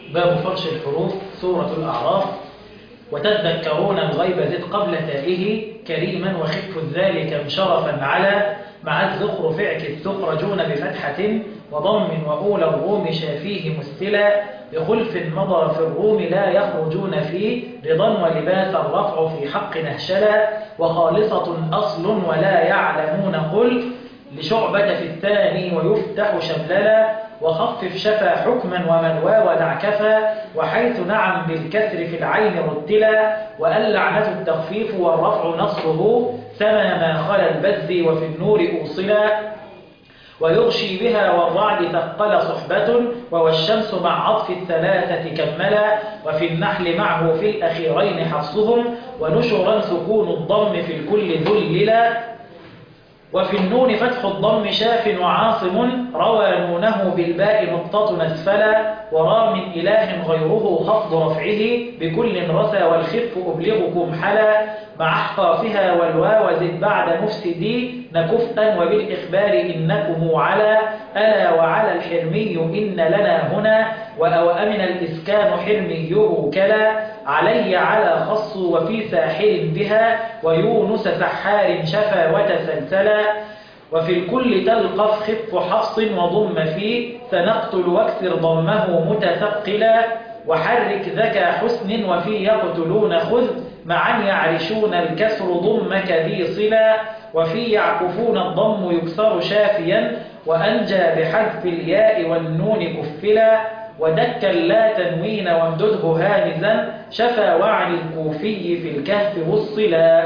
باب فرش الحروف سورة الأعراف وتذكرون الغيب زد قبل تائه كريما وخف ذلك شرفا على مع الزخرف اعكس تخرجون بفتحة وضم وأولى الروم شافيه مستلا بخلف مضى في الروم لا يخرجون فيه رضا ولباس الرفع في حق نهشلا وخالصة أصل ولا يعلمون قل لشعبة في الثاني ويفتح شمللا وخفف شفا حكما ومن واو دعكفا وحيث نعم بالكسر في العين رتلا وأن لعنة التخفيف والرفع نصره سما ما خلا البذ وفي النور أوصلا ويغشي بها والرعد ثقل صحبة وهو الشمس مع عطف الثلاثة كملا وفي النحل معه في الأخيرين حفصهم ونشرا سكون الضم في الكل ذللا وفي النون فتح الضم شاف وعاصم روى نونه بالباء نقطة أسفلا ورى من إله غيره خفض رفعه بكل رثى والخف أبلغكم حلا مع أحقافها والواو زد بعد مفسدي نكفءا وبالإخبار إنكم على ألا وعلى الحرمي إن لنا هنا وأوأمن الإسكان حرميه كلا علي على خص وفي ساحل بها ويونس سحار شفا وتسلسلا وفي الكل تلقف خف حفص وضم فيه سنقتل واكسر ضمه متثقلا وحرك ذكى حسن وفي يقتلون خذ معا يعرشون الكسر ضمك ذي صلا وفي يعكفون الضم يكسر شافيا وأنجى بحذف الياء والنون كفلا ودكا لا تنوين وامدده هامزا شفا وعن الكوفي في الكهف والصلا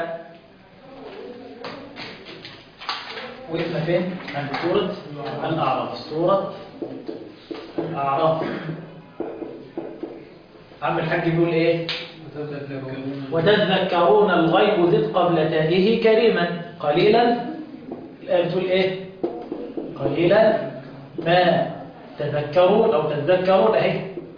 وقفنا فين؟ عند سورة الأعراف سورة الأعراف عم الحاج بيقول ايه؟ وتذكرون الغيب زد قبل تائه كريما قليلا الآية بتقول ايه؟ قليلا ما تذكرون أو تذكرون اهي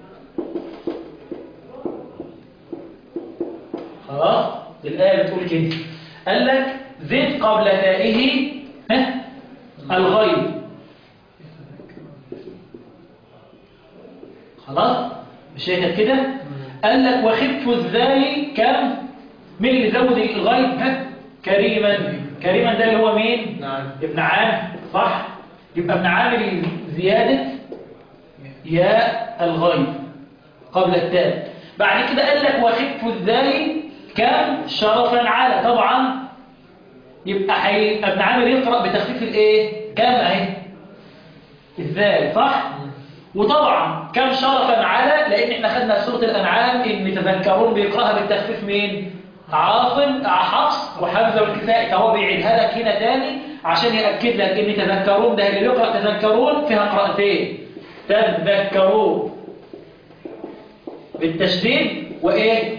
خلاص الآية بتقول كده قال لك زد قبل تائه ها الغيب خلاص مش هي كانت كده قال لك وخف الذال كم مين اللي زود الغيب ها كريما كريما ده اللي هو مين نعم ابن عامر صح يبقى ابن عامر زيادة يا الغيب قبل التاء بعد كده قال لك وخف الذال كم شرفا على طبعا يبقى هيبقى ابن عامر يقرأ بتخفيف الايه كم اهي الذال صح وطبعا كم شرفا على لان احنا خدنا في سوره الانعام ان تذكرون بيقراها بالتخفيف مين عاصم حفص وحمزه والكسائي فهو بيعيدها لك هنا تاني عشان ياكد لك ان تذكرون ده اللي بيقرا تذكرون فيها قراءتين تذكرون بالتشديد وايه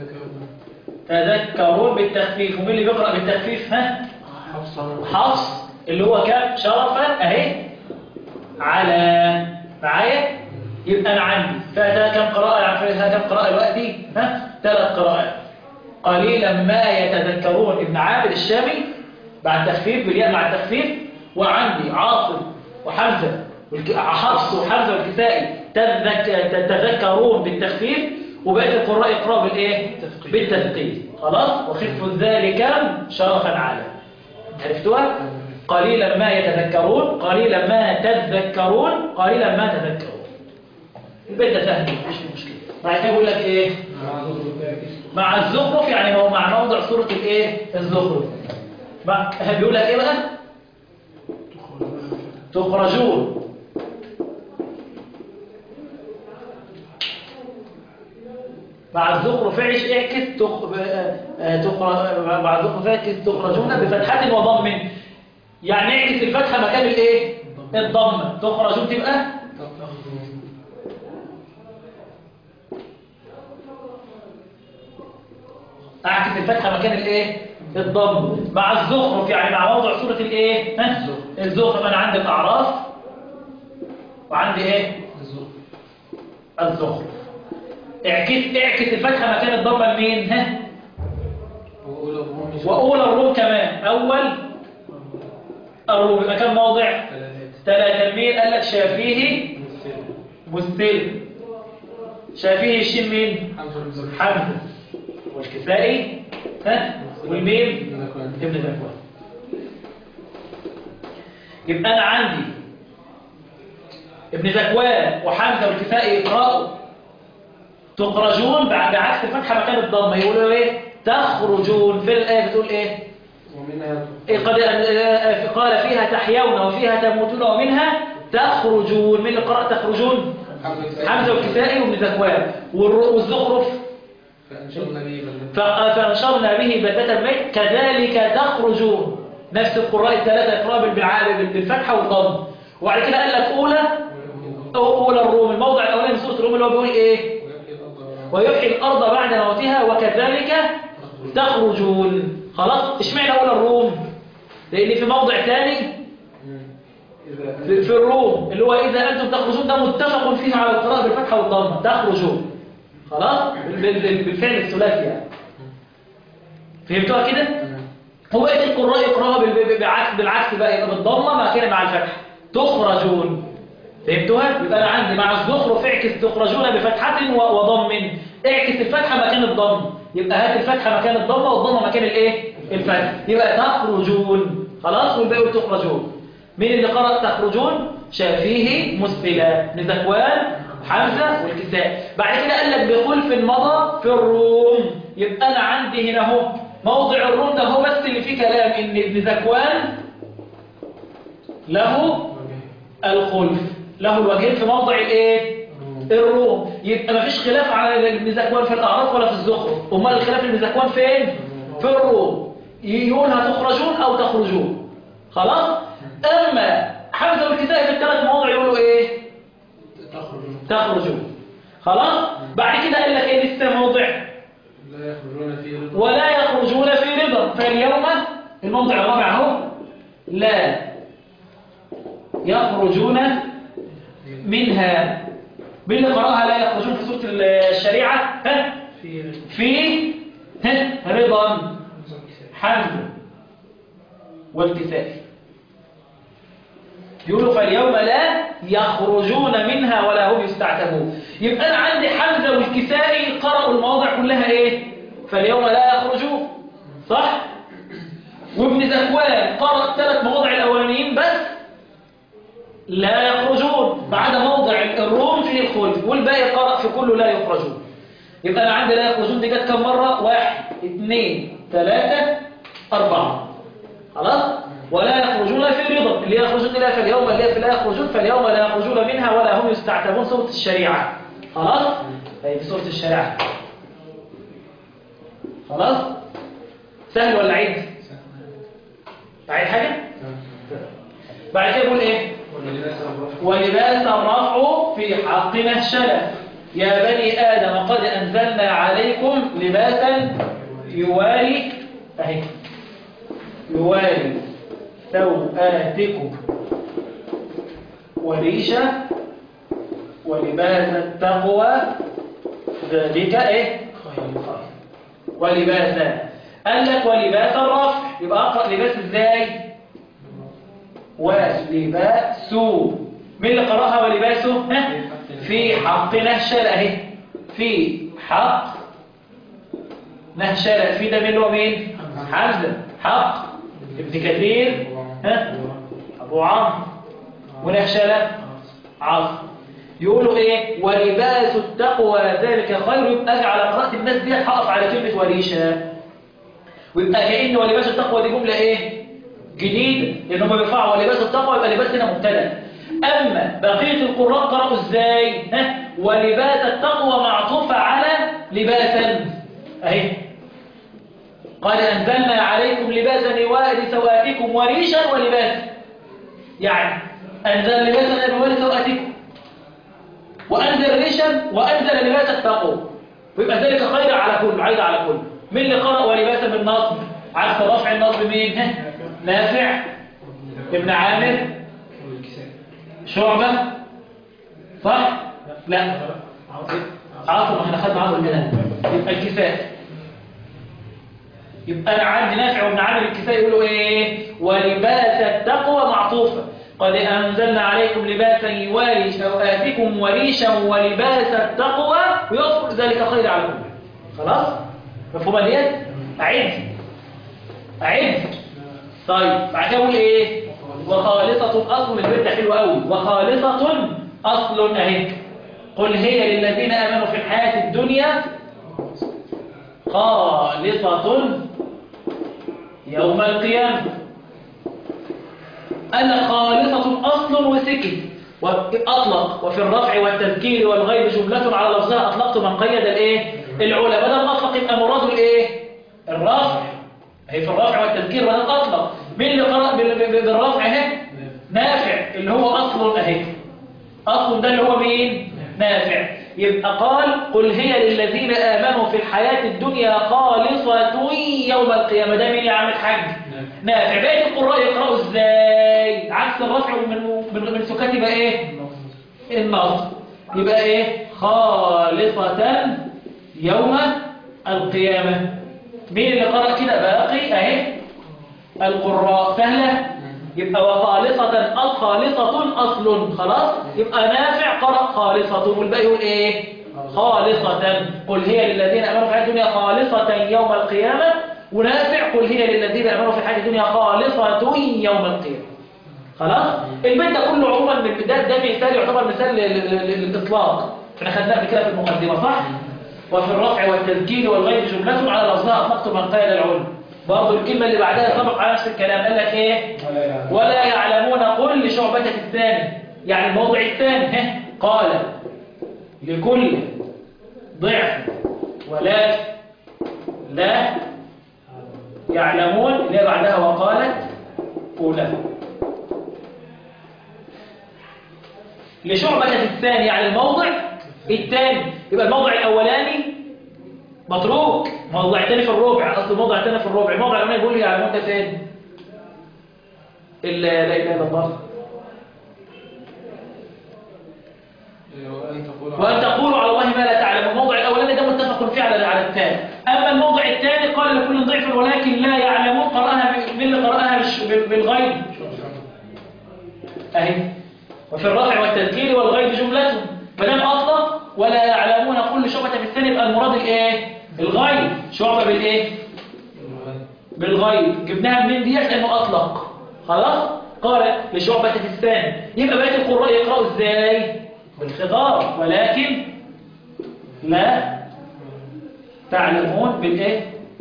تذكرون بالتخفيف ومين اللي بيقرا بالتخفيف ها حفص اللي هو كم شرفا اهي على معايا يبقى انا عندي فيها كم قراءه فيها كم قراءه دلوقتي ها ثلاث قراءات قليلا ما يتذكرون ابن عامر الشامي بعد تخفيف بالياء مع التخفيف وعندي عاصم وحمزه والك- حفص وحمزه والكسائي تذك- تتذكرون بالتخفيف وبقيه القراء يقراوا بالايه بالتثقيل خلاص وخف ذلك شرفا على عرفتوها قليلا ما يتذكرون قليلا ما تذكرون قليلا ما تذكرون البيت ده سهل مش في مشكله بعد كده يقول لك ايه مع الزخرف يعني هو مع موضع سوره الايه الزخرف مع بيقول لك ايه بقى تخرجون مع الزخرف اعش اعكس تخ... آه، تخر... مع الزخرف اعكس تخرجون بفتحة وضم يعني اعكس الفتحة مكان الايه الضم تخرجون تبقى اعكس الفتحة مكان الايه الضم مع الزخرف يعني مع موضع سورة الايه ها؟ الزخرف انا عندي الاعراف وعندي ايه الزخرف اعكس اعكس الفتحة مكان الضمة لمين ها واولى الروم كمان اول الروم يبقى كم موضع ثلاثة مين قال لك شافيه مستلم شافيه الشين مين حمزة والكسائي ها والميم ابن ذكوان يبقى أنا عندي ابن ذكوان وحمزة والكسائي يقرأوا تخرجون بعد بعكس الفتحة مكان الضمة يقولوا ايه تخرجون في الآية بتقول ايه ومنها إيه قد آه، قال فيها تحيون وفيها تموتون ومنها تخرجون من اللي قرأ تخرجون حمزة والكسائي وابن ذكوان والر- والزخرف فأنشرنا به بلدة ف- فأنشرنا به بلدة الميت كذلك تخرجون نفس القراء الثلاثة يقرأ بالع- بالفتحة والضم وبعد كده قال لك أولى أولى الروم الموضع الأولاني من سورة الروم اللي هو بيقول إيه ويحيي الأرض ويحيي الأرض بعد موتها وكذلك تخرجون خلاص اشمعنى أولى الروم لأن في موضع ثاني إذا في في الروم اللي هو إذا أنتم تخرجون ده متفق فيه على القراءة بالفتحة والضمة تخرجون خلاص بال- بال- بالفعل الثلاثي يعني فهمتوها كده؟ هو بقية القراء يقرأها بال- بال- بالعكس بالعكس بقى يبقى بالضمة مع كده مع الفتح تخرجون فهمتوها؟ يبقى أنا عندي مع الزخرف اعكس تخرجون بفتحة و- وضم اعكس الفتحة مكان الضم يبقى هات الفتحة مكان الضمة والضمة مكان الايه؟ الفتح يبقى تخرجون خلاص والباقي يقول تخرجون مين اللي قرأ تخرجون؟ شافيه مسبلة بن ذكوان حمزة والكساء بعد كده قال لك بخلف مضى في الروم يبقى أنا عندي هنا اهو موضع الروم ده هو بس اللي فيه كلام إن ابن ذكوان له الخلف له الوجهين في موضع الايه الروم يبقى مفيش خلاف على ابن ذكوان في الاعراف ولا في الزخرف امال الخلاف ابن ذكوان فين في الروم يقول هتخرجون او تخرجون خلاص اما حمزه والكسائي في الثلاث مواضع يقولوا ايه تخرج تخرجون خلاص بعد كده قال لك ايه لسه موضع لا يخرجون في رضا ولا يخرجون في رضا فاليوم الموضع الرابع اهو لا يخرجون منها مين اللي قراها لا يخرجون في سورة الشريعة ها في في ها رضا حمد والكسائي يقولوا فاليوم لا يخرجون منها ولا هم يستعتبون يبقى أنا عندي حمزة والكسائي قرأوا المواضع كلها إيه فاليوم لا يخرجون صح وابن ذكوان قرأ الثلاث مواضع الأولانيين بس لا يخرجون بعد موضع الروم فيه الخلف والباقي قرأ في كله لا يخرجون يبقى أنا عندي لا يخرجون دي جت كم مرة واحد اثنين ثلاثة أربعة خلاص ولا يخرجون في رضا اللي يخرجون إلا فاليوم اللي في لا يخرجون فاليوم لا يخرجون منها ولا هم يستعتبون سورة الشريعة خلاص هي في سورة الشريعة خلاص سهل ولا عيد عيد حاجة بعد كده يقول ايه ولباس الرفع ولباس الرفع في حق نهشلة يا بني آدم قد أنزلنا عليكم لباسا يواري أهي يواري سوآتكم وريشة ولباس التقوى ذلك ايه ولباسا قال لك ولباس الرفع يبقى اقرأ لباس ازاي ولباس مين اللي قرأها ولباسه ها؟ في حق نهشلة اهي في حق نهشلة في ده مين اللي هو مين حمزة حق ابن كثير ها ابو عمرو ونهشلة عاصم يقولوا ايه ولباس التقوى ذلك خير يبقى اجي على قراءة الناس دي هقف على كلمة وريشة ويبقى كأن ولباس التقوى دي جملة ايه جديدة لان هم بيرفعوا ولباس التقوى يبقى لباس هنا مبتدا اما بقية القراء قرأوا ازاي ها ولباس التقوى معطوفة على لباسا اهي قد انزلنا عليكم لباسا يواري سواتكم وريشا ولباسا يعني انزل لباسا يواري سواتكم وأنزل ريشا وأنزل لباس التقوى ويبقى ذلك خير على كل عايد على كل من اللي قرأ ولباسا بالنصب عارف رفع النصب مين ها؟ نافع ابن عامر شعبة صح لا عاصم احنا خدنا عاصم منها يبقى الكساء يبقى انا عندي نافع وابن عامر الكساء يقولوا ايه ولباس التقوى معطوفه قد انزلنا عليكم لباسا يواري سوآتكم وريشا ولباس التقوى ويذكر ذلك خير على الأمة خلاص مفهوم اليد أعد أعد طيب بعد كده أقول إيه وخالصة أصل البيت ده حلو قوي وخالصة أصل أهي قل هي للذين آمنوا في الحياة الدنيا خالصة يوم القيامة أنا خالصة أصل وسكت وأطلق وفي الرفع والتذكير والغيب جملة على لفظها أطلقت من قيد الإيه العلا بدل أطلق يبقى مراد الإيه الرفع هي في الرفع والتذكير بدل أطلق مين اللي قرأ بال- بال- بالرفع اهي نافع اللي هو أصل أهي أصل ده اللي هو مين نافع يبقى قال قل هي للذين آمنوا في الحياة الدنيا خالصة يوم القيامة ده مين يا عم الحاج نافع بقية القراء يقرأوا ازاي عكس الرفع من من من سكات يبقى ايه النصب يبقى ايه خالصة يوم القيامة مين اللي قرأ كده باقي اهي القراء سهلة يبقى وخالصة أص خالصة أصل خلاص يبقى نافع قرأ خالصة والباقي يقول إيه خالصة قل هي للذين أمنوا في الحياة الدنيا خالصة يوم القيامة ونافع قل هي للذين أمنوا في الحياة الدنيا خالصة يوم القيامة خلاص البيت ده كله عموما من ده ده مثال يعتبر مثال لل- لل- للإطلاق احنا خدناه قبل كده في المقدمة صح وفي الرفع والتذكير والغيب جملة على لفظها أطلقت من قيل العلم برضه الكلمة اللي بعدها سبق على نفس الكلام قال لك ايه ولا يعلمون قل لشعبة الثاني يعني الموضع الثاني ها قال لكل ضعف ولكن لا يعلمون اللي هي بعدها وقالت أولى لشعبة الثاني يعني الموضع الثاني يبقى الموضع الأولاني متروك موضع الثاني في الربع أصل الموضع الثاني في الربع الموضع الأولاني بيقول لي يعلمون ده فين إلا لا إله إلا الله وأن تقول وأن تقولوا على الله ما لا تعلمون الموضع الأولاني ده متفق فيه على على الثاني أما الموضع الثاني قال لكل ضعف ولكن لا يعلمون قرأها ب- من اللي قرأها بالش- بال- بالغيب أهي وفي الرفع والتذكير والغيب جملة فدام أطلق ولا يعلمون كل شعبة في الثاني يبقى المراد الإيه؟ الغيب شعبة بالإيه؟ بالغيب جبناها منين ديت لأنه أطلق خلاص قال لشعبة في الثاني يبقى بقية القراء يقرأوا إزاي بالخضار ولكن لا تعلمون بالإيه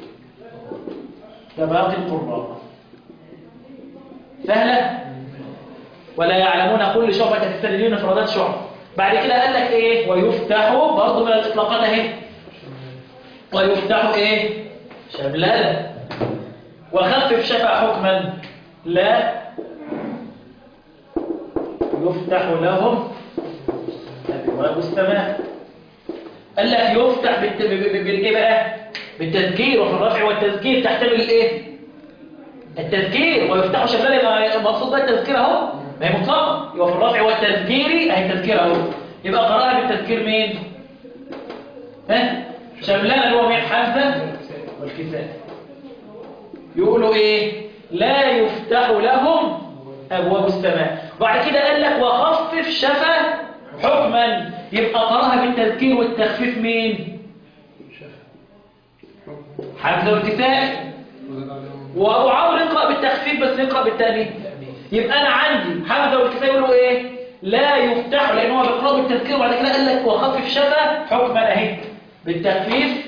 كباقي القراء سهلة ولا يعلمون كل شعبة في الثاني دي مفردات شعب بعد كده قال لك إيه ويفتح برضه من الإطلاقات أهي ويفتح إيه شملالة وخفف شفع حكما لا يفتح لهم أبواب السماء قال لك يفتح بالت... ب- ب- بالايه بقى بالتذكير وفي الرفع والتذكير تحتمل الايه التذكير ويفتح شمال يبقى المقصود ده التذكير اهو ما هي مطلقه يبقى في الرفع والتذكير اهي التذكير اهو يبقى قراها بالتذكير مين ها شملان اللي هو مين حمزه والكساء يقولوا ايه لا يفتح لهم ابواب السماء بعد كده قال لك وخفف شفا حكما يبقى قراها بالتذكير والتخفيف مين حمزه والكساء وابو عمرو يقرا بالتخفيف بس يقرا بالتانيث يبقى انا عندي حمزه والكساء يقولوا ايه لا يفتح لان هو بيقرا بالتذكير وبعد كده قال لك وخفف شفا حكما اهي بالتخفيف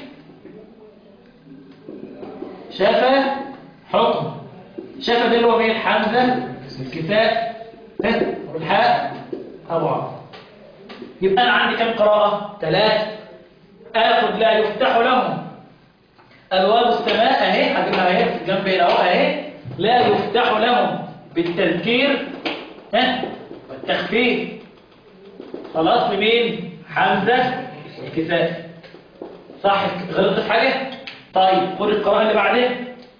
شفا حكم شفا ده اللي هو مين حمزه الكساء ها والحاء ابو عمرو يبقى انا عندي كم قراءه ثلاثه اخذ لا يفتح لهم أبواب السماء أهي هجيبها أهي في الجنب هنا أهو أهي لا يفتح لهم بالتذكير ها والتخفيف خلاص لمين؟ حمزة الكساء صح غلطت في حاجة؟ طيب خد القراءة اللي بعدها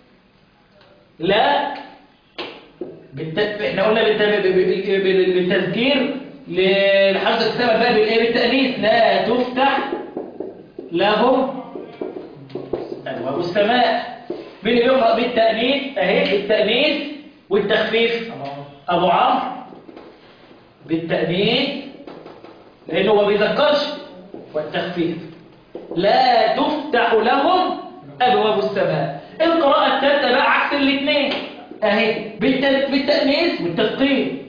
لا بالت... احنا قلنا بالت... ب- ب- ب- بالتذكير ل- لحمزة الكساء بقى بالايه بالتأنيث لا تفتح لهم أبواب السماء مين اللي يقرأ بالتأنيث أهي بالتأنيث والتخفيف أبو عمرو بالتأنيث لأنه ما بيذكرش والتخفيف لا تفتح لهم أبواب السماء القراءة الثالثة بقى عكس الاثنين أهي بالت- بالتأنيث والتثقيل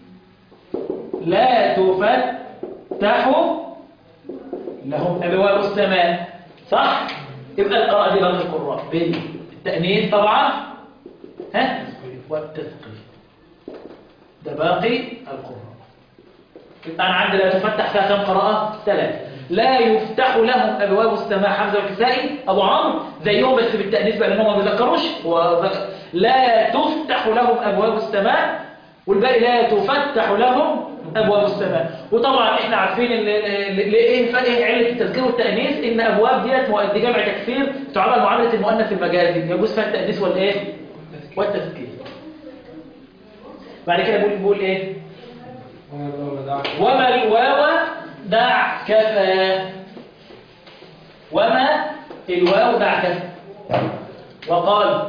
لا تفتح لهم أبواب السماء صح؟ يبقى القراءة دي باقي القراء بالتأنيث طبعا ها والتثقيل ده باقي القراء يبقى أنا عندي لا تفتح فيها كم قراءة؟ ثلاثة لا يفتح لهم أبواب السماء حمزة والكسائي أبو عمرو زيهم بس بالتأنيث بقى لأنهم ما بيذكروش هو ذكر. لا تفتح لهم أبواب السماء والباقي لا تفتح لهم أبواب السماء وطبعا احنا عارفين ال- ال- ال- ايه فرق علة التذكير والتأنيث ان أبواب ديت مؤ- دي جمع تكسير تعامل معاملة المؤنث المجازي يجوز فيها التأنيث والايه والتذكير بعد كده بيقول بيقول ايه وما الواو دعك وما الواو دع كفى وما الواو دع كفى وقال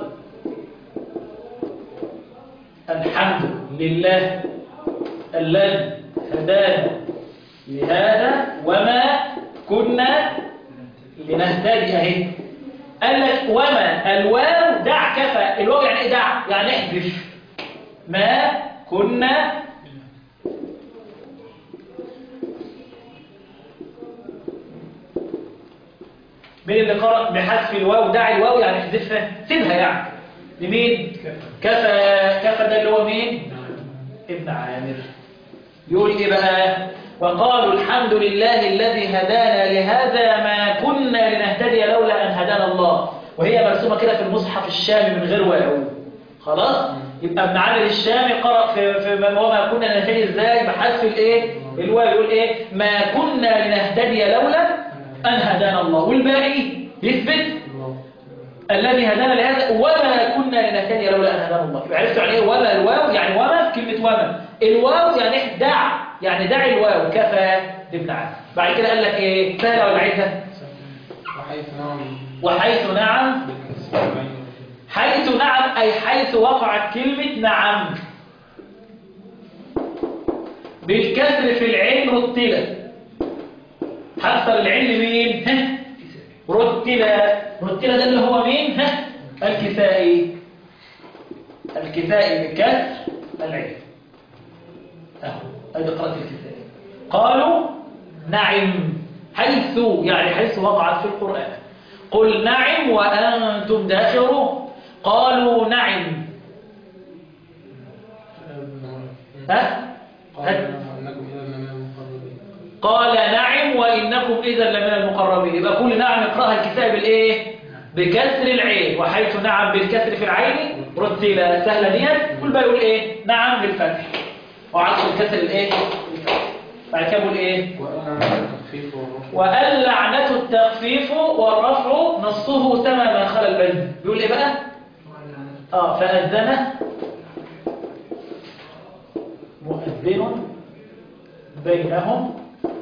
الحمد لله الذي هدانا لهذا وما كنا لنهتدي اهي قال لك وما الواو دع كفى الواو يعني ايه دع يعني احذف ما كنا مين اللي قرأ بحذف الواو دع الواو يعني احذفها سيبها يعني لمين كفى كفى ده اللي هو مين ابن عامر يقول ايه بقى وقالوا الحمد لله الذي هدانا لهذا ما كنا لنهتدي لولا ان هدانا الله وهي مرسومه كده في المصحف الشامي من غير واو خلاص يبقى ابن عامر الشامي قرأ في في ما وما كنا لنهتدي ازاي بحذف الايه الواو يقول ايه ما كنا لنهتدي لولا ان هدانا الله والباقي يثبت الله الذي هدانا لهذا وما كنا لنهتدي لولا ان هدانا الله يبقى عرفتوا يعني ايه وما الواو يعني وما كلمه وما الواو يعني إيه؟ دع يعني دع الواو كفى ابن عامر بعد كده قال لك ايه سهله ولا عايزها وحيث نعم وحيث نعم بالكسر بعين حيث نعم أي حيث وقعت كلمة نعم بالكسر في العين رتلة حصل العين لمين؟ ها؟ رتلة رتلة ده اللي هو مين؟ ها؟ الكسائي الكسائي بكسر العين اهو ادي قراءة الكسائي قالوا نعم حيث يعني حيث وقعت في القرآن قل نعم وأنتم داخرون قالوا نعم ها؟ قال انكم اذا من المقربين قال نعم وإنكم إذا لمن المقربين يبقى كل نعم اقرأها الكتاب بالإيه؟ بكسر العين وحيث نعم بالكسر في العين رتلة سهلة ديت كل بقى يقول إيه؟ نعم بالفتح وعكس الكسر الإيه؟ بالفتح. بعد كده يقول إيه؟ وانا التخفيف والرفع وقال لعنة التخفيف والرفع نصه سما ما خلا البلد بيقول إيه بقى؟ آه فأذن مؤذن بينهم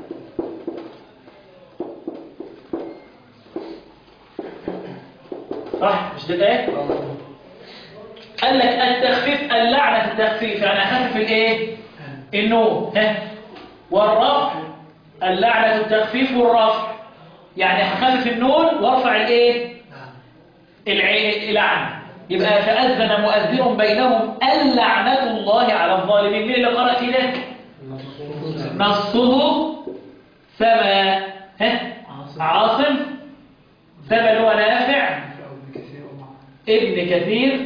صح مش ده ايه قال لك التخفيف اللعنة التخفيف يعني اخفف الايه النون ها والرفع اللعنة التخفيف والرفع يعني هخفف النون وارفع الايه الع- اللعنة يبقى فأذن مؤذن بينهم اللعنة الله على الظالمين مين اللي قرأ كده نصه سما ها عاصم سما اللي هو نافع ابن كثير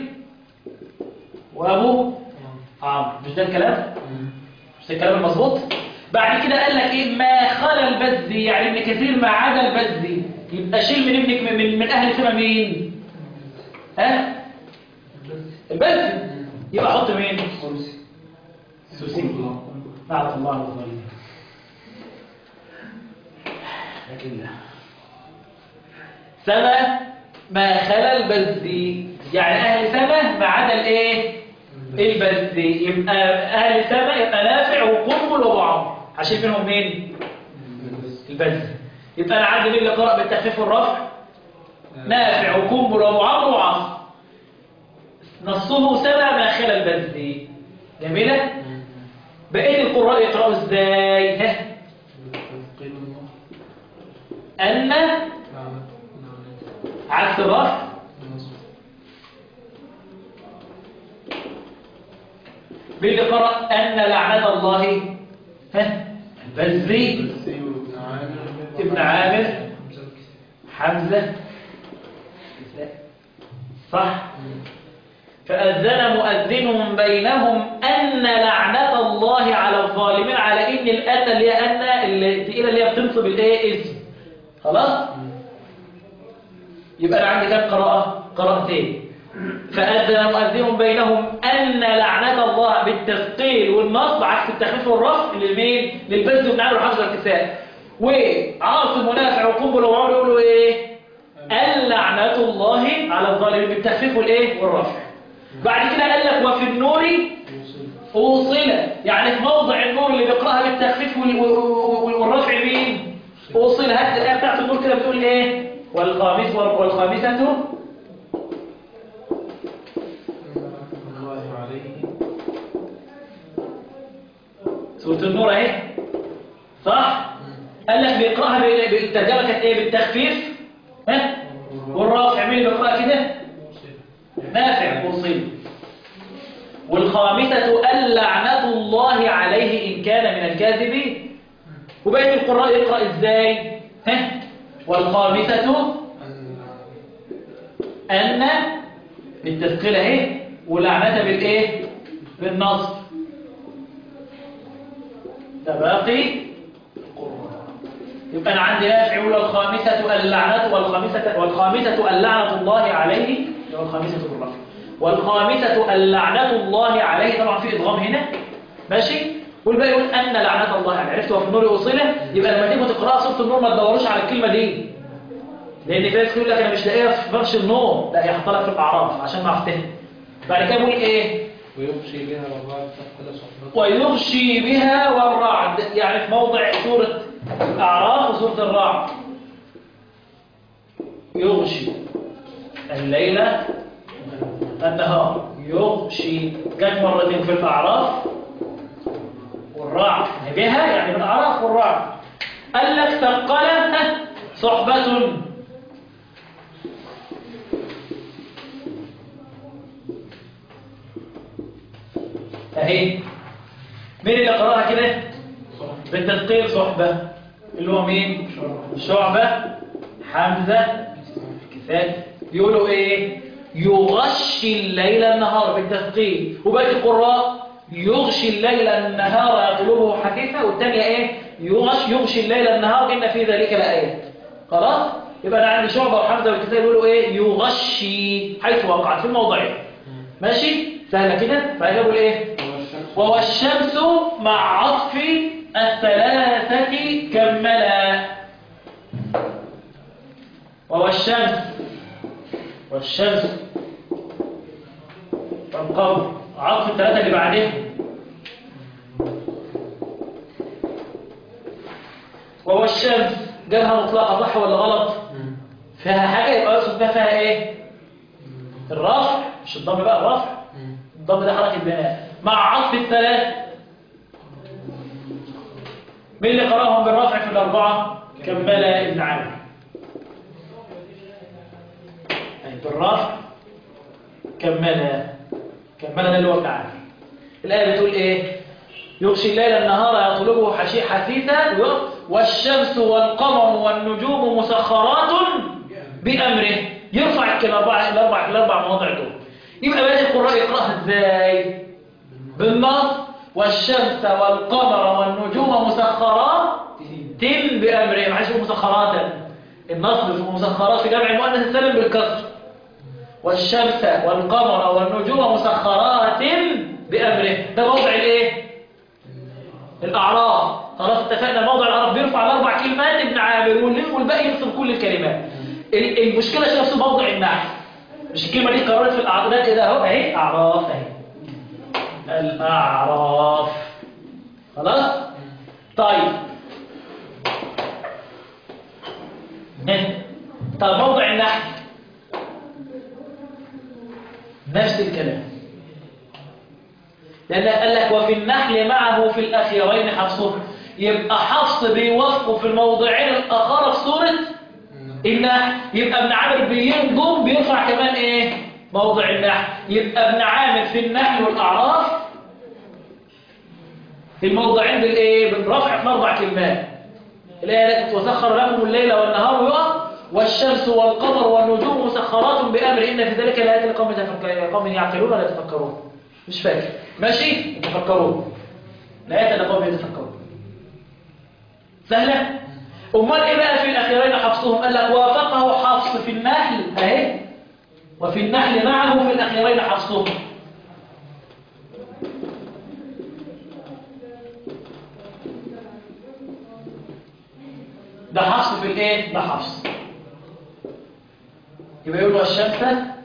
وابو عمرو مش ده الكلام مش ده الكلام المظبوط بعد كده قال لك ايه ما خلا البزي يعني ابن كثير ما عدا البزي يبقى شيل من ابنك من, من اهل سما مين ها البزي يبقى حط مين سوسي لعنة الله على الظالمين لكن لا سما ما خلا البزي يعني اهل سما ما عدا الايه البزي يبقى اهل سما يبقى نافع وقنبل وابو عمرو هشيل منهم مين البزي يبقى انا عندي مين اللي قرأ بالتخفيف والرفع نافع وقنبل وابو عمرو وعاصم نصه سما ما خلا البزي جميله بقيه القراء يقرأوا ازاي ها تثقيل النص أن لعنة لعنة عكس الرفع النصب مين اللي قرأ أن لعنة الله ها البزري السيب ابن عامر ابن عامر حمزة الكسائي. حمزة صح فأذن مؤذن بينهم أن لعنة الله على الظالمين على إن الأن اللي هي أن اللي تقيلة اللي هي بتنصب الإيه اسم خلاص يبقى أنا عندي كام قراءة قراءتين فأذن مؤذن بينهم أن لعنة الله بالتثقيل والنصب عكس التخفيف والرفع للمين للبز بن عامر وحفظ الكساء وعاصم ونافع وقنبل وعمر يقولوا إيه أن لعنة الله على الظالمين بالتخفيف والإيه والرفع بعد كده قال لك وفي النور وصل أوصل يعني في موضع النور اللي بيقرأها بالتخفيف وال- وال- والرفع مين أوصل هات الآية بتاعت النور كده بتقول إيه والخامس والخامسة الله عليه سورة النور اهي صح قال لك بيقراها بال- بالترجمه كانت ايه بالتخفيف ها والرافع مين اللي بيقراها كده وصل نافع وصل والخامسة اللعنة الله عليه إن كان من الكاذبين وبقية القراء يقرأ إزاي ها والخامسة أن أن بالتثقيل اهي ولعنة بالإيه بالنصب ده باقي يبقى أنا عندي نافع يقول الخامسة اللعنة والخامسة والخامسة اللعنة الله عليه اللي هو الخامسة بالرفع والخامسة اللعنة الله عليه طبعا في إضغام هنا ماشي والباقي يقول أن لعنة الله عليه عرفت وفي النور أوصله يبقى لما تيجوا تقرأ سورة النور ما تدوروش على الكلمة دي لأن في ناس يقول لك أنا مش لاقيها في فرش النوم لا يحط لك في الأعراف عشان ما أفتهم بعد كده يقول إيه ويغشي بها والرعد تحت صحبته ويغشي بها والرعد يعني في موضع سورة الأعراف وسورة الرعد يغشي الليلة النهار يغشي جت مرتين في الأعراف والرعد بها يعني من الأعراف والرعد قال لك ثقلت صحبة اهي مين اللي قراها كده بالتثقيل صحبة اللي هو مين شعبة حمزة كفاية يقولوا ايه يغشي الليل النهار بالتثقيل وبقية القراء يغشي الليل النهار يطلبه حثيثا والثانية ايه يغش يغشي الليل النهار إن في ذلك لآيات خلاص يبقى أنا عندي شعبة وحمزة والكتاب يقولوا ايه يغشي حيث وقعت في الموضعين ماشي سهلة كده فهيقول ايه والشمس وهو الشمس مع عطف الثلاثة كملا وهو الشمس والشمس والقمر عطف الثلاثة اللي بعدهم وهو الشمس جابها مطلقة صح ولا غلط فيها حاجة يبقى يقصد بها فيها ايه الرفع مش الضم بقى الرفع الضم ده حركة بناء مع عطف الثلاث مين اللي قراهم بالرفع في الأربعة كملا ابن عامر يعني بالرفع كملا كملا ده اللي هو ابن عامر الآية بتقول إيه يغشي الليل النهار يطلبه حشي حثيثا والشمس والقمر والنجوم مسخرات بأمره يرفع الأربع الأربع الأربع مواضع دول يبقى بقى القراء يقرأها ازاي بالنص والشمس والقمر والنجوم مسخرات تم بأمره معلش مسخرات النصب في مسخرات في جمع المؤنث السالم بالكسر والشمس والقمر والنجوم مسخرات بأمره ده موضع الايه الأعراف خلاص اتفقنا موضع الأعراف بيرفع الأربع كلمات ابن عامر واللي- والباقي ينصب كل الكلمات ال- المشكلة في نفسه موضع النحو مش الكلمة دي قررت في الأعراف كده اهو اهي أعراف اهي الأعراف خلاص طيب نه. طب موضع النحو نفس الكلام لأن قال لك وفي النحل معه في الأخيرين حفصه يبقى حفص بيوافقه في الموضعين الآخر في سورة النحل يبقى ابن عامر بينضم بيرفع كمان ايه موضع النحل يبقى ابن عامر في النحل والاعراف في الموضعين بالايه بالرفع في اربع كلمات الايه التي وسخر لكم الليل والنهار يقف والشمس والقمر والنجوم مسخرات بامر ان في ذلك لايات لقوم يتفكرون قوم يعقلون ولا يتفكرون مش فاكر ماشي يتفكرون لايات لقوم يتفكرون سهله امال ايه بقى في الاخيرين حفصهم قال لك وافقه حفص في النحل اهي وفي النحل معه في الاخيرين حفصهم ده حفص في الايه ده حفص يبقى يقول الشمس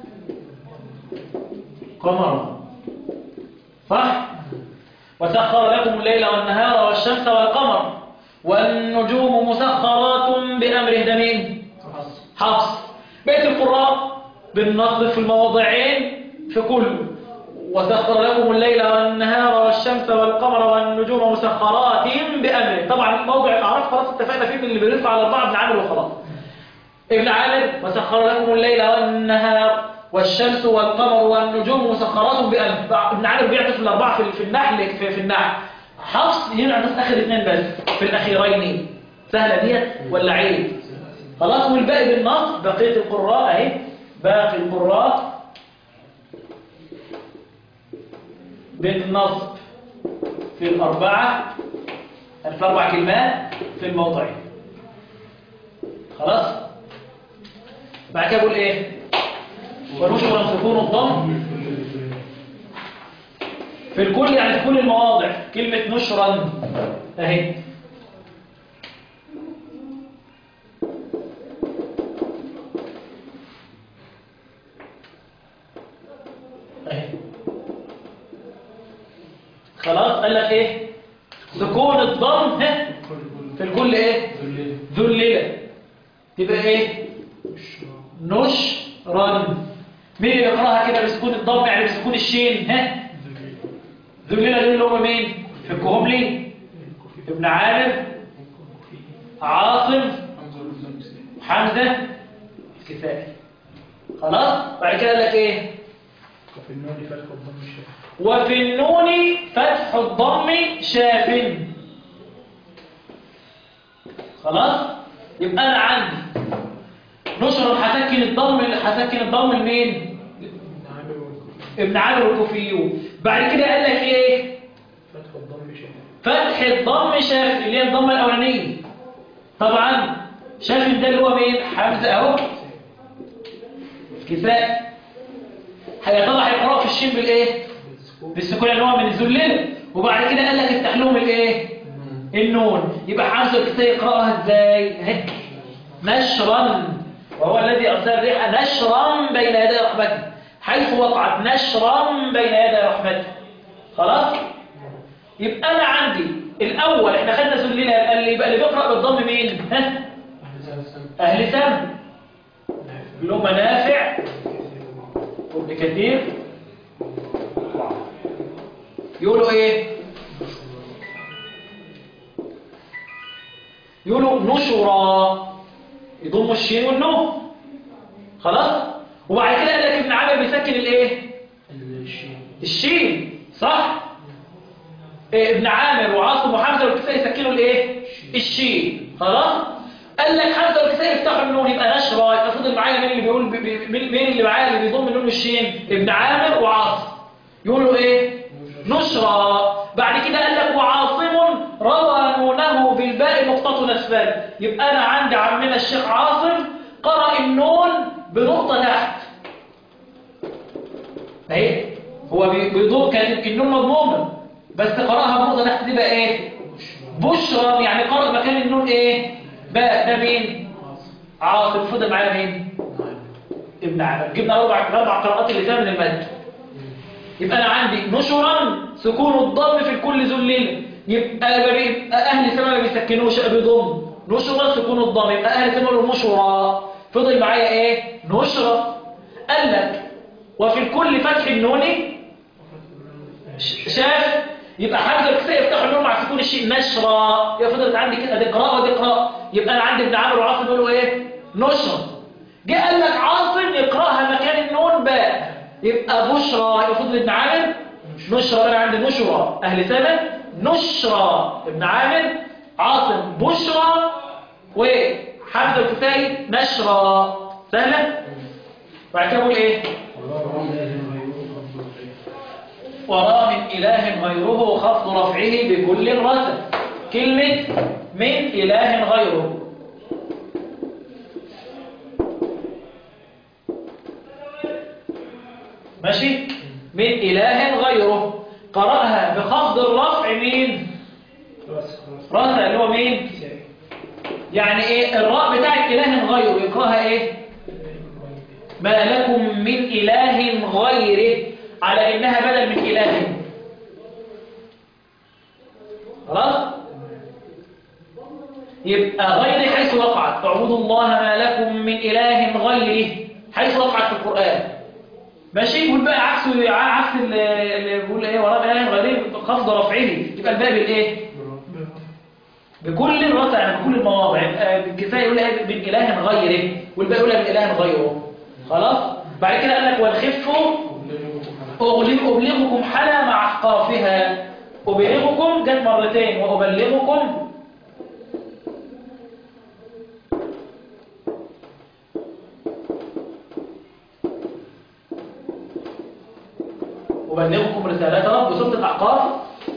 قمرا صح وسخر لكم الليل والنهار والشمس والقمر والنجوم مسخرات بأمره ده مين حفص بيت القراء بالنصب في المواضعين في كل وسخر لكم الليل والنهار والشمس والقمر والنجوم مسخرات بأمره طبعا موضع الأعراف خلاص اتفقنا فيه من اللي بيرفع على بعض ابن عامر وخلاص ابن عامر وسخر لكم الليل والنهار والشمس والقمر والنجوم مسخرات بأمره ابن عامر بيعطف الأربعة في في النحل في, في النحل حفص ينعم بس آخر اثنين بس في الأخيرين سهلة ديت ولا عيب خلاص والباقي بالنص بقية القراء اهي باقي القراء بالنصب في الأربعة في أربع كلمات في الموضعين خلاص بعد كده بقول ايه ونشر سكون الضم في الكل يعني في كل المواضع كلمة نشرا اهي اهي خلاص قال لك ايه سكون الضم ها في الكل ايه ذللة تبقى ايه نشرا مين اللي يقراها كده بسكون الضم يعني بسكون الشين ها ذللة دول اللي هم مين في الكهملي ابن عامر عاصم حمزة الكسائي خلاص بعد كده قال لك ايه وفي النون فتح الضم الشافي وفي النون فتح الضم شاف خلاص يبقى انا عندي نشر هسكن الضم هسكن الضم لمين عامر والكوفي ابن عامر والكوفيون بعد كده قال لك ايه فتح الضم شافي فتح الضم شاف اللي هي الضمه الاولانيه طبعا شاف ده اللي هو مين حمزه اهو كفاء هيطلع هيقراه في الشين بالايه بالسكون بالسكون اللي هو من الذلل وبعد كده قال لك افتح لهم الايه النون يبقى حمزه الكسائي يقراها ازاي اهي نشرا وهو الذي ارسل الريح نشرا بين يدي رحمته حيث وقعت نشرا بين يدي رحمته خلاص يبقى انا عندي الاول احنا خدنا ذلله قال لي يبقى اللي بيقرا بالضم مين ها اهل سم اللي هم نافع وابن كثير يقولوا ايه يقولوا نشرا يضموا الشين والنون خلاص وبعد كده قال لك ابن عامر بيسكن الايه الشين الشين صح إيه ابن عامر وعاصم وحمزه والكسائي يسكنوا الايه الشين خلاص قال لك حمزه والكسائي يفتحوا النون يبقى نشرا يبقى فضل معايا مين اللي بيقول بي- بي- مين مين اللي معايا اللي بيضم النون والشين ابن عامر وعاصم يقولوا ايه نشرا بعد كده قال لك وعاصم روى نونه بالباء نقطة نسبان يبقى أنا عندي عمنا الشيخ عاصم قرأ النون بنقطة تحت اهي هو بي- بيضم كانت النون مضمومة بس قرأها بنقطة تحت دي بقى ايه بشرى يعني قرأ مكان النون ايه باء ده مين عاصم فضل معايا مين ابن عامر جبنا اربع اربع قراءات اللي فيها من المد يبقى انا عندي نشرا سكون الضم في الكل ذلل يبقى يبقى اهل سما ما بيسكنوش بيضم نشرا سكون الضم يبقى اهل سما يقولوا نشرا فضل معايا ايه نشرا قال لك وفي الكل فتح النون ش- شاف يبقى حمزه الكسائي يفتحوا النون مع سكون الشيء نشرا يبقى فضلت عندي كده دي قراءه ودي قراءه يبقى انا عندي ابن عامر وعاصم يقولوا ايه نشرة جه قال لك عاصم يقرأها مكان النون باء يبقى بشرى يفضل ابن عامر نشرة أنا عندي نشرة أهل سنة نشرة ابن عامر عاصم بشرى وحمزة الكفاية نشرة سهلة بعد كده بقول ايه وراء من إله غيره خفض رفعه بكل رسم كلمة من إله غيره ماشي من إله غيره قرأها بخفض الرفع مين رسى اللي هو مين يعني ايه الراء بتاعت إله غيره يقرأها ايه ما لكم من إله غيره على إنها بدل من إله خلاص يبقى غير حيث وقعت اعبدوا الله ما لكم من إله غيره حيث وقعت في القرآن ماشي يقول بقى عكسه عكس اللي اللي بيقول ايه وراء إله غيره خفض رفعه يبقى الباب الايه بكل الرفع يعني بكل المواضع يبقى كفايه يقول ايه من إله غيره والباقي يقول من إله غيره خلاص بعد كده قال لك والخف أغلب أبلغكم حلا مع أحقافها أبلغكم جت مرتين وأبلغكم أبلغكم رسالات رب وسورة الأحقاف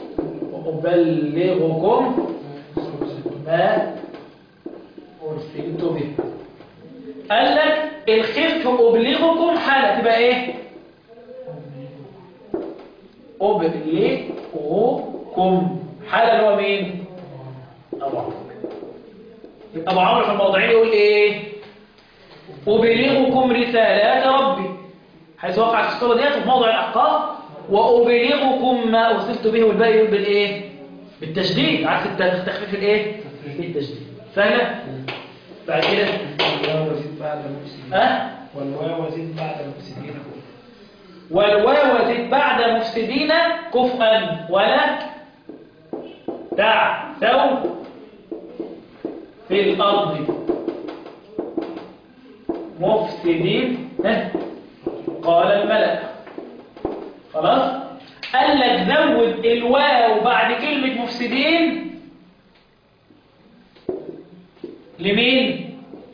وأبلغكم ما أرسلت به قال لك الخف أبلغكم حالة تبقى إيه أبلغكم حالة اللي هو مين أبو عمرو يبقى أبو عمرو في الموضعين يقول إيه أبلغكم رسالات ربي حيث وقعت الصورة ديت في موضع الأحقاف وأبلغكم ما أرسلت به والباقي يقول بالإيه بالتشديد عكس التخفيف الإيه بالتشديد سهلة بعد كده والواو وزيد بعد مفسدين أه والواو وزيد بعد مفسدين والواو زد بعد مفسدين كفءا ولا تعثوا في الأرض مفسدين ها؟ قال الملك خلاص قال لك زود الواو بعد كلمة مفسدين لمين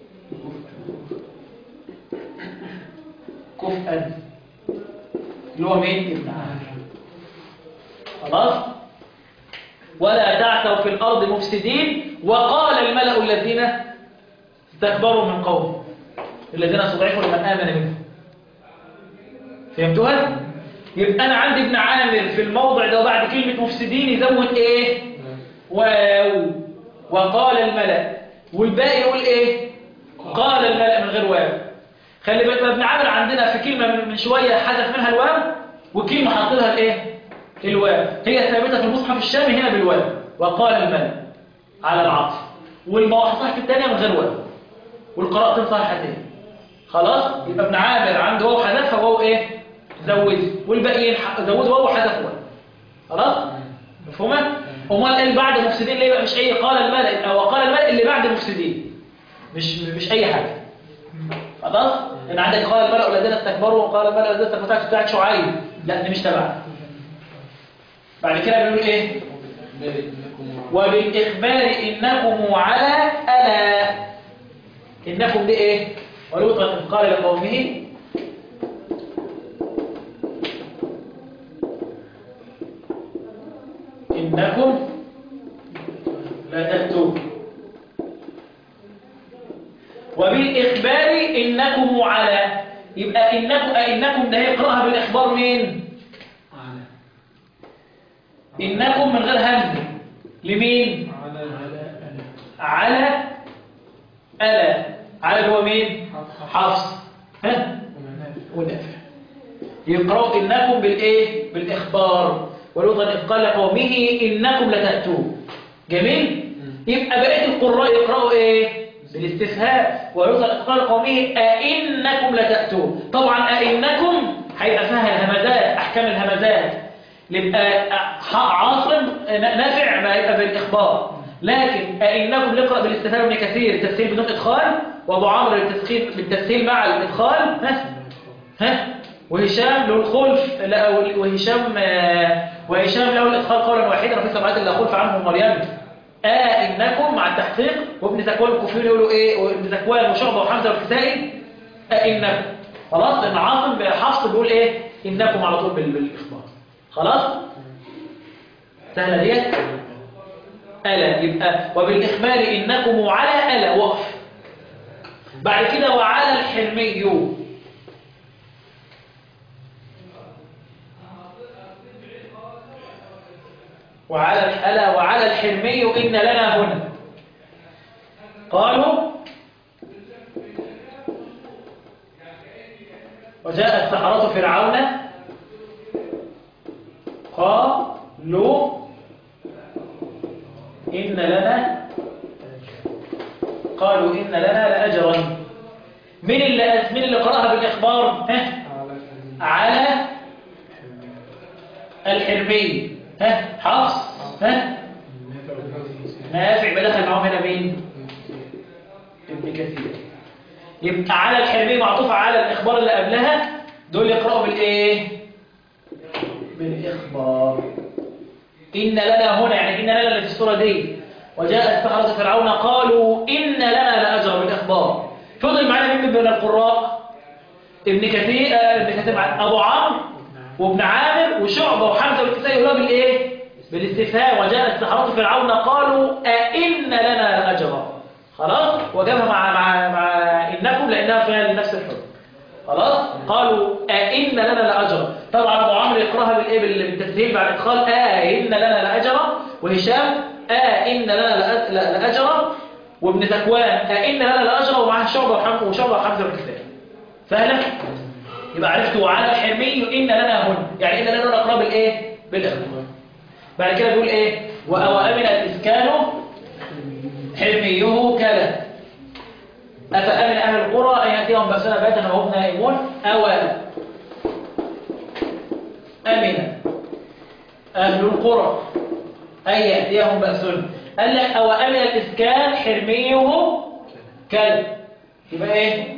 كفءا اللي هو مين ابن عامر خلاص ولا تعثوا في الأرض مفسدين وقال الملأ الذين استكبروا من قوم الذين استضعفوا لمن آمن منهم فهمتوها؟ يبقى أنا عندي ابن عامر في الموضع ده بعد كلمة مفسدين يزود إيه؟ واو وقال الملأ والباقي يقول إيه؟ قال الملأ من غير واو خلي بالك ابن عامر عندنا في كلمة من- من شوية حذف منها الواو وكلمة حاط لها الايه الواو هي ثابتة في المصحف الشامي هنا بالواو وقال الملك على العطف والمواحصات الثانية من غير واو والقراءتين صحيحتين خلاص يبقى ابن عامر عنده واو حذفها واو ايه زود والباقيين ح- زودوا واو وحذفوا واو خلاص مفهومة امال اللي بعد مفسدين ليه بقى مش اي قال الملك او قال الملك اللي بعد مفسدين مش مش اي حاجه خلاص ان عندك قال الملأ الذين استكبروا وقال الملأ الذين استكبروا بتاعت شعيب لا دي مش تبعها بعد كده بيقول ايه وبالاخبار انكم على الا انكم دي ايه ولوطا إذ قال لقومه انكم لا تأتون وبالإخبار إنكم على يبقى إنكم إنكم ده يقرأها بالإخبار مين إنكم من غير همز لمين على ألا على هو مين حفص ها ونافع يقرأوا إنكم بالإيه بالإخبار ولوطا إذ قال قومه إنكم لتأتون جميل يبقى بقية القراء يقرأوا إيه بالاستفهام ولوطا إذ قال قومه أئنكم لتأتون طبعا أئنكم هيبقى فيها الهمزات أحكام الهمزات يبقى عاصم نافع ما يبقى بالإخبار لكن أئنكم نقرأ بالاستفهام ابن كثير تفسير بدون إدخال وابو عمرو بالتسخين بالتسهيل مع الادخال ها ها وهشام له الخلف لا وهشام آه، وهشام له الادخال قولا واحدا وفي سبعات لا خلف عنهم مريم آه إنكم مع التحقيق وابن زكوان الكوفيون يقولوا إيه وابن زكوان وشعبة وحمزة والكسائي آه إنكم خلاص لأن عاصم بحفص بيقول إيه إنكم على طول بال- بالإخبار خلاص سهلة ديت ألا يبقى وبالإخبار إنكم على ألا وقف بعد كده وعلى الحلمي وعلى ألا وعلى الحلمي إن لنا هنا قالوا وجاء السحرة فرعون قالوا إن لنا قالوا إن لنا لأجرا من اللي من اللي قرأها بالإخبار ها؟ على الحربي ها حفص ها نافع يبقى دخل معاهم هنا مين ابن كثير يبقى على الحربي معطوفة على الإخبار اللي قبلها دول يقرأوا بالإيه بالإخبار إن لنا هنا يعني إن لنا اللي في السورة دي وجاء السحرة فرعون قالوا إن لنا لأجر بالإخبار فضل معنا مين من القراء ابن كثير آه، ابن كثير مع أبو عمرو وابن عامر وشعبة وحمزة والكسائي يقولوا بالإيه بالاستفهام وجاء السحرة فرعون قالوا أئن لنا لأجرا خلاص وجابها مع مع مع إنكم لأنها فيها نفس الحكم خلاص قالوا أئن لنا لأجرا طبعا أبو عمرو يقراها بالإيه بال- بالتسهيل بعد إدخال أئن لنا لأجرا وهشام أئن لنا لأ- لأ- لأجرا وابن ذكوان أئن لنا لأجرا ومعاه شعبة وحمزة وشعبة وحمزة والكسائي سهلة يبقى عرفت وعلى الحرمي إن لنا هن يعني إن لنا نقرأ بالإيه بالإخبار بعد كده بيقول إيه وأوامن الإسكان حرميه كلا أفأمن أهل القرى أن يأتيهم بأسنا بيتا وهم نائمون أو أمن أهل القرى أن يأتيهم بأسنا قال لك أو أمن الإسكان حرميه كلا يبقى إيه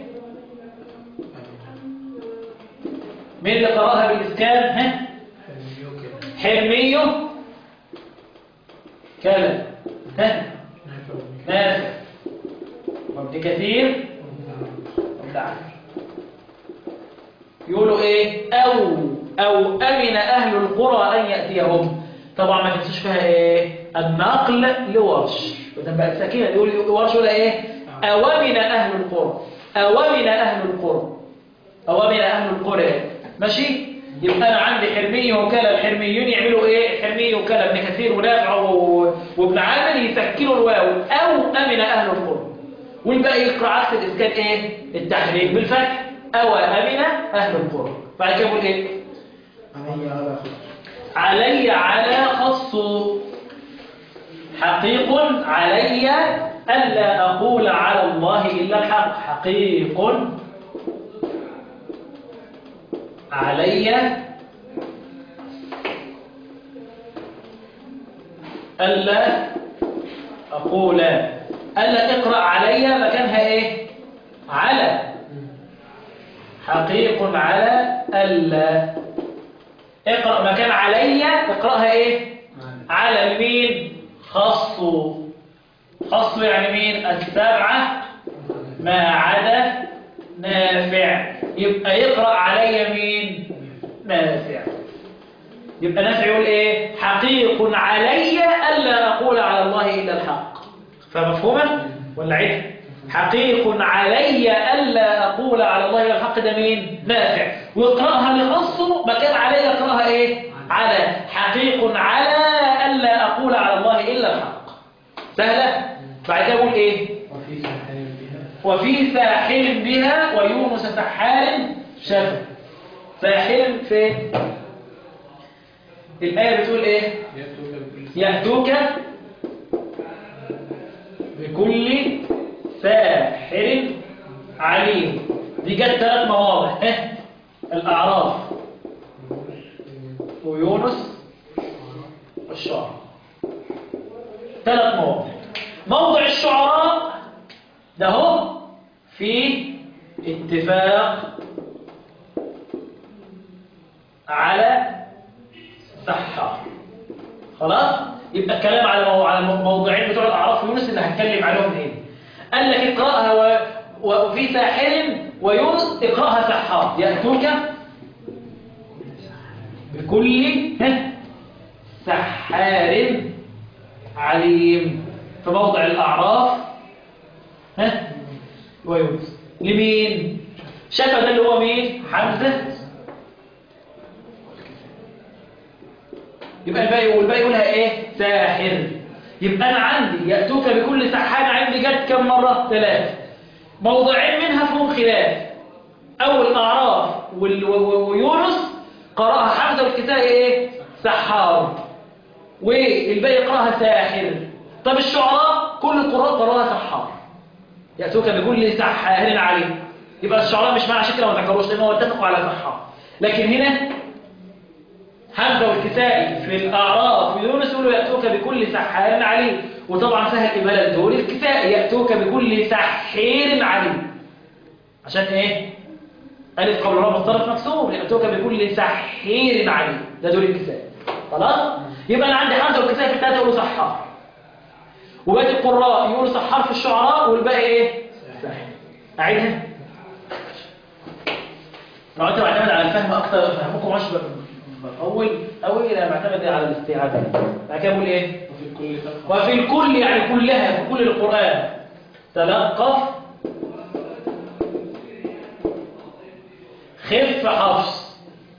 مين اللي قرأها بالإسكان ها حرميه كلا ها نافع وابن كثير وابن عامر يقولوا ايه او او امن اهل القرى ان ياتيهم طبعا ما تنسوش فيها ايه النقل لورش وده بقى سكينه يقول ورش ولا ايه اوامن اهل القرى اوامن اهل القرى اوامن اهل القرى ماشي يبقى انا عندي حرمي وكلا الحرميون يعملوا ايه حرمي وكلا ابن كثير ونافع و- وابن عامر يسكنوا الواو او امن اهل القرى والباقي يقرا عكس الاسكان ايه التحريك بالفتح او امن اهل القرى بعد كده يقول ايه علي على خط علي على خص حقيق علي ألا أقول على الله إلا الحق حقيق علي ألا أقول ألا تقرأ علي مكانها إيه على حقيق على ألا اقرأ مكان علي اقرأها ايه على المين خص خص يعني مين السبعة ما عدا نافع يبقى يقرأ علي مين نافع يبقى نافع يقول ايه حقيق علي ألا أقول على الله إلا الحق فمفهومة ولا عيد حقيق علي ألا أقول على الله إلا الحق ده مين نافع ويقرأها لخصه مكان علي يقرأها ايه على حقيق على ألا أقول على الله إلا الحق سهلة بعد كده يقول ايه وفي سحر بها وفي ساحل بها ويونس سحال شفا ساحل فين الآية بتقول ايه يأتوك بكل يأتوك بكل ساحر عليم دي جت ثلاث مواضع ها الأعراف ويونس والشعراء ثلاث مواضع موضع الشعراء ده هو في اتفاق على صحة خلاص يبقى الكلام على مو... على الموضوعين بتوع الاعراف ويونس اللي هتكلم عليهم هنا قال لك اقراها و... وفي ساحر ويونس اقراها سحار ياتوك بكل ها، سحار عليم في موضع الاعراف ها ويونس لمين شفا ده اللي هو مين حمزه يبقى الباقي والباقي يقولها ايه ساحر يبقى انا عندي ياتوك بكل سحار عندي جت كم مره ثلاثه موضعين منها فيهم خلاف اول اعراف وال- و- و- ويونس قراها حمزه والكسائي ايه سحار والباقي يقراها ساحر طب الشعراء كل القراء قراها سحار ياتوك بكل سحار عليم يبقى الشعراء مش معنى عشان كده ما ذكروش لان هو اتفقوا على سحار لكن هنا حمزة والكسائي في الأعراف ويونس يقولوا يأتوك بكل سحار عليم وطبعا سهل إمالة الدول الكسائي يأتوك بكل سحير عليم عشان إيه؟ ألف قبل رابع الطرف مكسور يأتوك بكل سحير عليم ده دول الكسائي خلاص؟ يبقى أنا عندي حمزة والكسائي في الثلاثة يقولوا سحار وباقي القراء يقولوا سحار في الشعراء والباقي إيه؟ سحير أعيدها لو أنت معتمد على الفهم أكتر فهمكم مش بطول أوي أنا معتمد على الاستيعاب بعد كده بقول إيه؟ وفي الكل تقرأ وفي الكل يعني كلها في كل القرآن تلقف خف حفص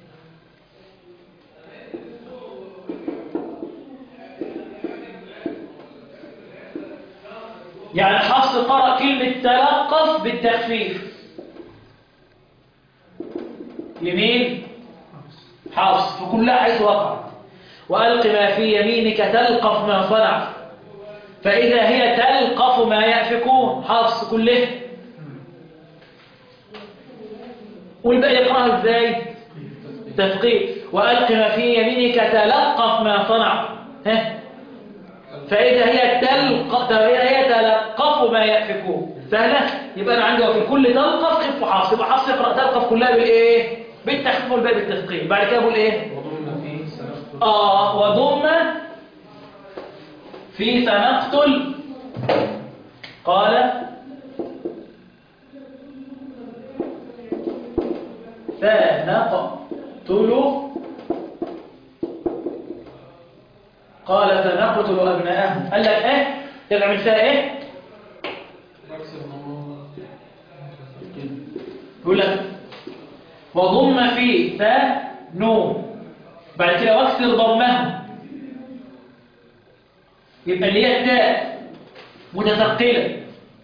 يعني حفص قرأ كلمة تلقف بالتخفيف لمين؟ حفص فكلها حيث وقع وألق ما في يمينك تلقف ما صنع فإذا هي تلقف ما يأفكون حفص كله والباقي يقرأها ازاي تثقيل وألق ما في يمينك تلقف ما صنع ها فإذا هي تلقف فإذا هي تلقف ما يأفكون سهلة يبقى أنا عندي وفي كل تلقف خف حفص يبقى حفص يقرأ تلقف كلها بالإيه بالتخفيف والباقي بالتثقيل بعد كده بقول إيه وضمن فيه سنقتل آه وضم في سنقتل قال سنقتل قال سنقتل أبناءهم قال لك إيه تبقى من فيها إيه أكثر ضمان يقول لك وضم في ثنو بعد كده واكسر ضمه يبقى اللي هي التاء متثقله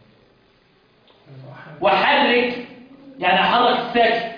وحرك يعني حرك الساكن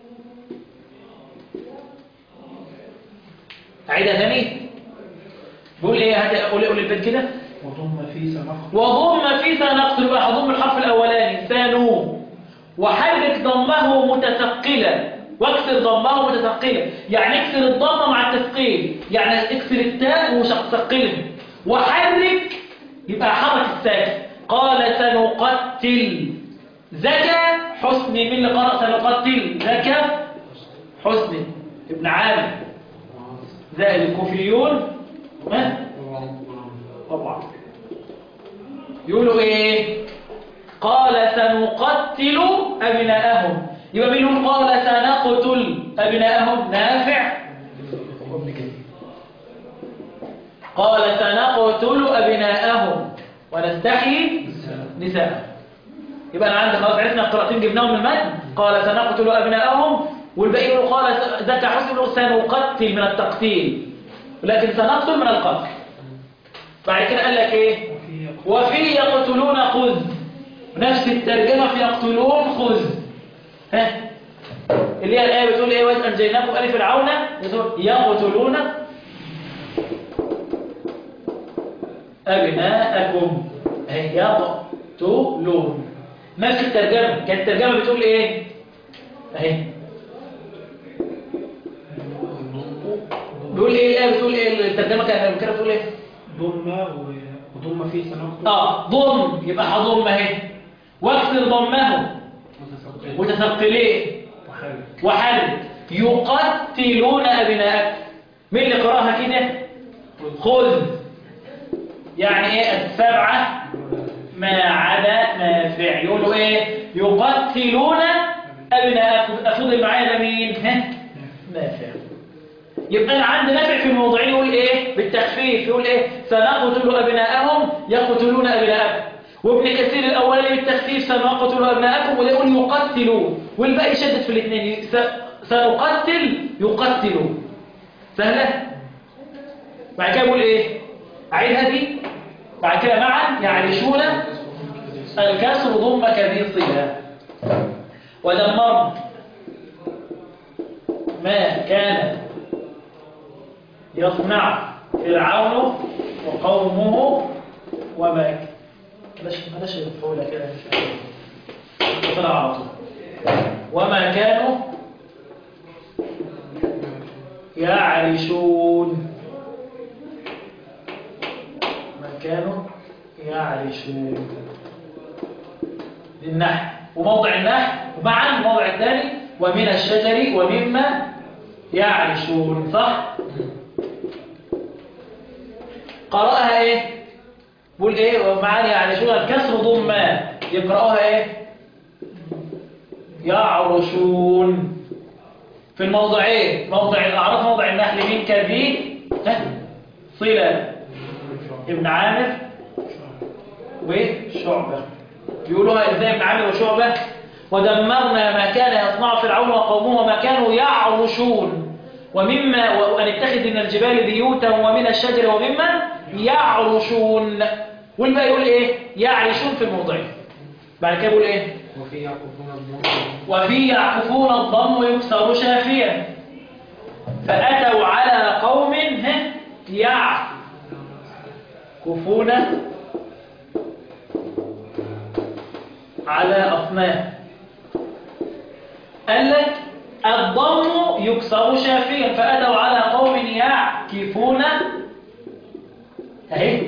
اعيدها ثاني بيقول ايه هات قول قول البيت كده وضم فيه سنقتل وضم في سنقتل بقى هضم الحرف الاولاني ثانو وحرك ضمه متثقلا واكسر ضمه متثقلا يعني اكسر الضمه مع التثقيل يعني اكسر التاء وثقلها وحرك يبقى حرك الساكن قال سنقتل زكى حسن من اللي قرأ سنقتل زكى حسن ابن عامر زائد الكوفيون ها طبعا يقولوا ايه قال سنقتل ابناءهم يبقى منهم قال سنقتل ابناءهم نافع وابن كثير قال سنقتل ابناءهم ونستحيي نساءهم يبقى انا عندي خلاص عرفنا القراءتين جبناهم من المتن قال سنقتل ابناءهم والباقي يقولوا قال ذكى حسن يقولوا سنقتل من التقتيل ولكن سنقتل من القتل بعد كده قال لك ايه وفي يقتلون خذ نفس الترجمة في يقتلون خذ ها اللي هي الآية بتقول ايه وإذ أنجيناكم آل فرعون بتقول يقتلون أبناءكم اهي يقتلون نفس الترجمة كانت الترجمة بتقول ايه اهي بيقول ايه الآية بتقول ايه الترجمة كانت كانت بتقول ايه ضم و- وضم فيه سنقتل اه ضم يبقى هضم اهي واكسر ضمه متثقل متثقلين وحرك وحرك يقتلون أبناءك مين اللي قراها كده خذ يعني ايه السبعة ما عدا نافع يقولوا ايه يقتلون أبناءكم أفضل معايا ده مين ها نافع يبقى أنا عندي نافع في الموضوعين يقول ايه بالتخفيف يقول ايه سنقتل أبناءهم يقتلون أبناءكم وابن كثير الأولاني بالتخفيف سنقتل أبناءكم وده يقول يقتلون والباقي شدد في الاثنين س- سنقتل يقتلون سهلة بعد كده يقول ايه أعيدها دي بعد كده معا يعيشون الكسر ضمك ذي صلة ودمرنا ما كان يصنع فرعون وقومه وما كان بلاش بلاش يدفعوا كده مش عارف. طلع على طول وما كانوا يعرشون ما كانوا يعرشون للنحل وموضع النحل ومعا الموضع الثاني ومن الشجر ومما يعرشون صح قرأها ايه بقول ايه ومعاني يعرشون الكسر ضمة يقرأوها ايه يعرشون في الموضعين موضع الأعراف موضع النحل من كذي ها؟ صلة ابن عامر وشعبة يقولوها ازاي ابن عامر وشعبة ودمرنا ما كان يصنع فرعون وقومه وما كانوا يعرشون ومما وأن اتخذ من الجبال بيوتا ومن الشجر ومما يعرشون والباقي يقول ايه يعرشون في الموضعين بعد كده يقول ايه وفي يعقوبون الضوء وفي يعكفون الضم يكسر شافيا فأتوا على قوم ها يعكفون على أصنام قال لك الضم يكسر شافيا فأتوا على قوم يعكفون اهي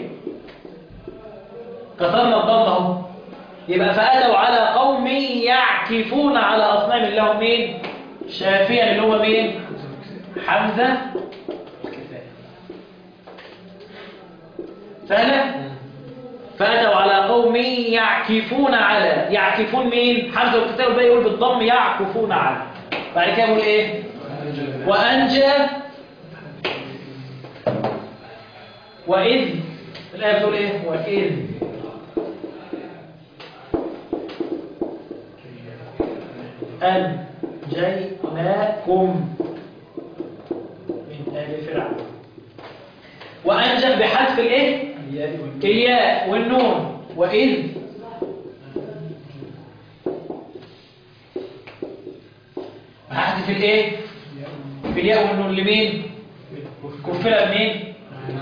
كسرنا الضم اهو يبقى فأتوا على قوم يعكفون على أصنام لهم مين شافيا اللي هو مين حمزة الكفاية سهلة فأتوا على قوم يعكفون على يعكفون مين حمزة الكفاية والباقي يقول بالضم يعكفون على بعد كده يقول ايه وأنجى وإذ الآية بتقول ايه وإذ أنجيناكم من آل فرعون وأنجى بحذف الإيه؟ الياء والنون وإذ بحذف الإيه؟ في الياء والنون لمين؟ كفلة منين؟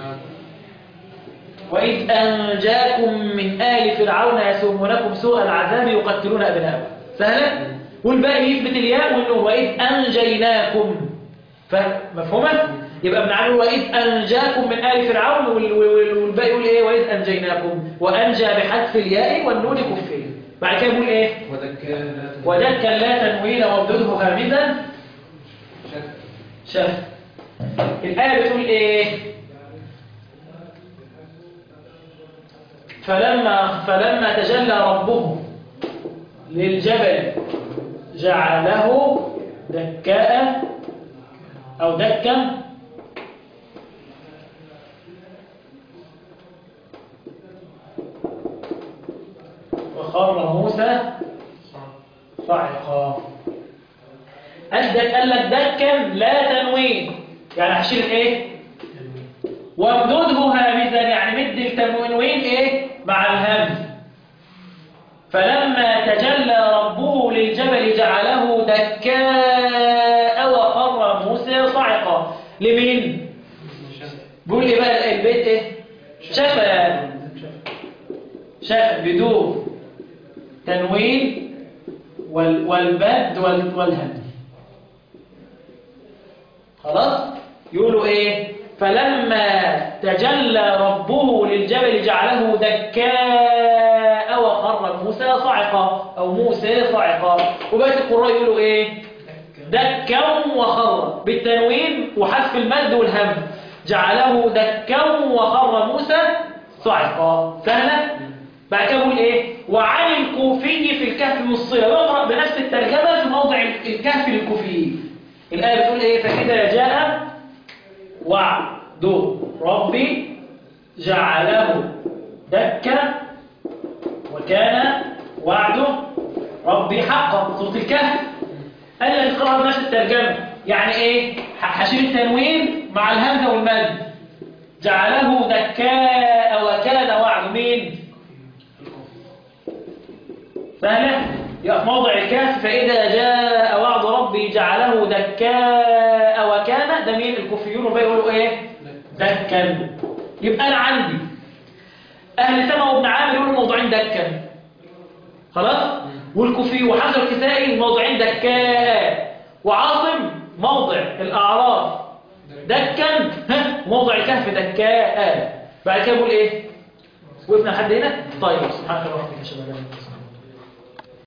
وإذ أنجاكم من آل فرعون يسومونكم سوء العذاب يقتلون أبناءكم سهلة؟ والباقي يثبت الياء والنون وإذ أنجيناكم فمفهومة؟ يبقى ابن عامر وإذ أنجاكم من آل فرعون وال- وال- والباقي يقول إيه وإذ أنجيناكم وأنجى بحذف الياء والنون كفين بعد كده يقول إيه وذكر ودكا لا تنوين وابدده هامزا شك شف الآية بتقول إيه فلما فلما تجلى ربه للجبل جعله دكاء أو دكا وخر موسى صعقا أدك قال لك دكا لا تنوين يعني هشيل ايه وامدده هامزا يعني مد التنوين ايه مع الهمز فلما تجلى ربه للجبل جعله دكاء وخر موسى صعقا لمين بيقول لي بقى البيت ايه شفا شفا بدون تنوين وال والبد وال والهمز خلاص يقولوا ايه فلما تجلى ربه للجبل جعله دكاء وخر وخر موسى صعقا أو موسى صعقا وبقية القراء يقولوا إيه دكا وخر بالتنوين وحذف المد والهم جعله دكا وخر موسى صعقا سهلة بعد كده بقول ايه وعن الكوفي في الكهف والصلة بقرأ بنفس الترجمة في موضع الكهف للكوفي الآية بتقول ايه فإذا جاء وعد ربي جعله دكا وكان وعد ربي حقا سورة الكهف قال لك اقرأ بنفس الترجمة يعني ايه هشيل التنوين مع الهمزة والمد جعله دكاء وكان وعد مين سهلة يبقى في موضع الكهف فإذا جاء وعد ربي جعله دكاء وكان ده مين الكوفيون وبقى يقولوا ايه دكا يبقى انا عندي اهل سما وابن عامر يقولوا موضوعين دكا خلاص والكوفي وحسن الكسائي موضوعين دكاء وعاصم موضع الاعراف دكا ها موضع الكهف دكاء بعد كده بقول ايه وقفنا لحد هنا طيب سبحانك اللهم وبحمدك اشهد ان لا اله الا انت